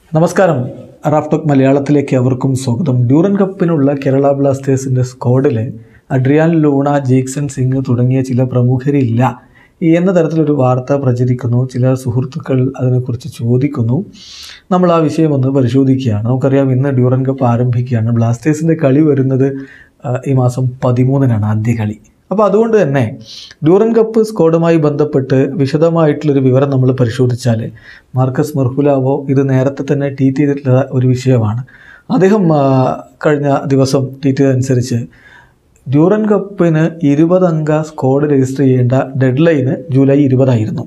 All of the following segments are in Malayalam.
നമസ്കാരം റാഫ്ടോക്ക് മലയാളത്തിലേക്ക് അവർക്കും സ്വാഗതം ഡ്യൂറൻ കപ്പിനുള്ള കേരള ബ്ലാസ്റ്റേഴ്സിൻ്റെ സ്ക്വാഡിൽ അഡ്രിയാൻ ലൂണ ജേക്സൺ സിംഗ് തുടങ്ങിയ ചില പ്രമുഖരില്ല എന്ന തരത്തിലൊരു വാർത്ത പ്രചരിക്കുന്നു ചില സുഹൃത്തുക്കൾ അതിനെക്കുറിച്ച് ചോദിക്കുന്നു നമ്മൾ ആ വിഷയം ഒന്ന് പരിശോധിക്കുകയാണ് നമുക്കറിയാം ഇന്ന് ഡ്യൂറൻ കപ്പ് ആരംഭിക്കുകയാണ് ബ്ലാസ്റ്റേഴ്സിൻ്റെ കളി വരുന്നത് ആ, ഈ മാസം പതിമൂന്നിനാണ് ആദ്യ കളി അപ്പോൾ അതുകൊണ്ട് തന്നെ ഡ്യൂറൻ കപ്പ് സ്ക്വാഡുമായി ബന്ധപ്പെട്ട് വിശദമായിട്ടുള്ളൊരു വിവരം നമ്മൾ പരിശോധിച്ചാൽ മാർക്കസ് മെർഹുലാവോ ഇത് നേരത്തെ തന്നെ ട്വീറ്റ് ചെയ്തിട്ടുള്ള ഒരു വിഷയമാണ് അദ്ദേഹം ആ, കഴിഞ്ഞ ദിവസം ട്വീറ്റ് ചെയ്തതനുസരിച്ച് ഡ്യൂറൻ കപ്പിന് ഇരുപതംഗ സ്ക്വാഡ് രജിസ്റ്റർ ചെയ്യേണ്ട ഡെഡ് ലൈന് ജൂലൈ ഇരുപതായിരുന്നു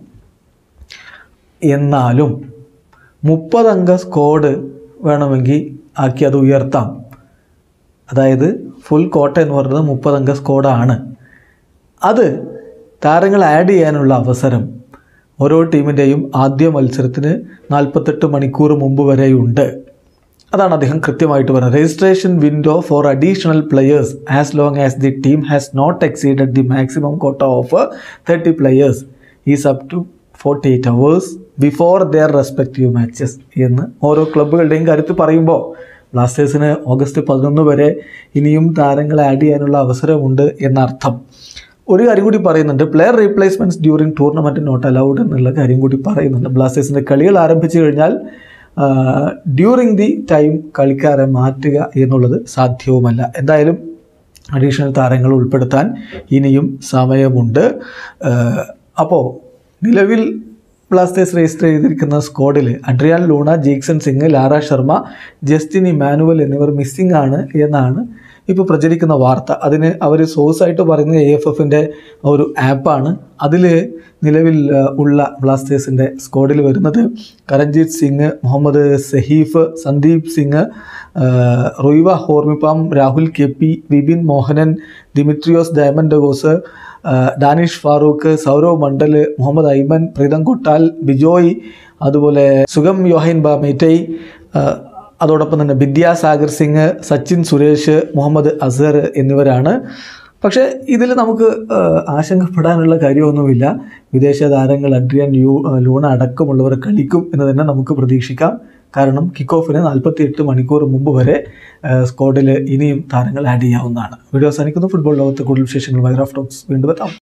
എന്നാലും മുപ്പതംഗ സ്ക്വാഡ് വേണമെങ്കിൽ ആക്കി അത് ഉയർത്താം അതായത് ഫുൾ കോട്ട എന്ന് പറയുന്നത് മുപ്പതംഗ സ്ക്വാഡാണ് അത് താരങ്ങൾ ആഡ് ചെയ്യാനുള്ള അവസരം ഓരോ ടീമിൻ്റെയും ആദ്യ മത്സരത്തിന് നാൽപ്പത്തെട്ട് മണിക്കൂർ മുമ്പ് വരെയുണ്ട് അതാണ് അദ്ദേഹം കൃത്യമായിട്ട് പറഞ്ഞത് registration window for additional players as long as the team has not exceeded the maximum quota of thirty players is up to forty eight hours before their respective matches എന്ന് ഓരോ ക്ലബ്ബുകളുടെയും കാര്യത്തിൽ പറയുമ്പോൾ ബ്ലാസ്റ്റേഴ്സിന് ഓഗസ്റ്റ് പതിനൊന്ന് വരെ ഇനിയും താരങ്ങളെ ആഡ് ചെയ്യാനുള്ള അവസരമുണ്ട് എന്നർത്ഥം ഒരു കാര്യം കൂടി പറയുന്നുണ്ട് player replacements during tournament not allowed എന്നുള്ള കാര്യം കൂടി പറയുന്നുണ്ട് ബ്ലാസ്റ്റേഴ്സിൻ്റെ കളികൾ ആരംഭിച്ചു കഴിഞ്ഞാൽ ഡ്യൂറിങ് ദി ടൈം കളിക്കാരെ മാറ്റുക എന്നുള്ളത് സാധ്യവുമല്ല എന്തായാലും അഡീഷണൽ താരങ്ങൾ ഉൾപ്പെടുത്താൻ ഇനിയും സമയമുണ്ട് അപ്പോൾ നിലവിൽ ബ്ലാസ്റ്റേഴ്സ് രജിസ്റ്റർ ചെയ്തിരിക്കുന്ന സ്ക്വാഡിൽ Adrian Luna Jeakson Singh Lara Sharma Justin Emmanuel എന്നിവർ മിസ്സിംഗ് ആണ് എന്നാണ് ഇപ്പോൾ പ്രചരിക്കുന്ന വാർത്ത അതിന് അവർ സോഴ്സായിട്ട് പറയുന്നത് എ എഫ് എഫിൻ്റെ ഒരു ആപ്പാണ് അതിൽ നിലവിൽ ആ, ഉള്ള ബ്ലാസ്റ്റേഴ്സിൻ്റെ സ്ക്വാഡിൽ വരുന്നത് കരൺജീത് സിംഗ് മുഹമ്മദ് സഹീഫ് സന്ദീപ് സിംഗ് ആ, Ruivah Hormipam Rahul K P Vibin Mohanan Dimitrios Diamantakos ആ, ഡാനിഷ് ഫാറൂഖ് സൗരവ് മണ്ഡൽ മുഹമ്മദ് ഐമൻ പ്രീതം കൊട്ടാൽ ബിജോയ് അതുപോലെ സുഗം യോഹൈൻ ബാമേറ്റൈ ആ, അതോടൊപ്പം തന്നെ വിദ്യാസാഗർ സിംഗ് സച്ചിൻ സുരേഷ് മുഹമ്മദ് അസർ എന്നിവരാണ് പക്ഷേ ഇതിൽ നമുക്ക് ആ, ആശങ്കപ്പെടാനുള്ള കാര്യമൊന്നുമില്ല വിദേശ താരങ്ങൾ അഡ്രിയൻ യു ലൂണ അടക്കമുള്ളവർ കളിക്കും എന്ന് തന്നെ നമുക്ക് പ്രതീക്ഷിക്കാം കാരണം കിക്ക് ഓഫിന് നാൽപ്പത്തി എട്ട് മണിക്കൂർ മുമ്പ് വരെ സ്ക്വാഡിൽ ഇനിയും താരങ്ങൾ ആഡ് ചെയ്യാവുന്നതാണ് വീഡിയോ അവസാനിക്കുന്നു ഫുട്ബോൾ ലോകത്തെ കൂടുതൽ വിശേഷങ്ങളുമായി റാഫ് ടോക്സ് വീണ്ടും എത്താം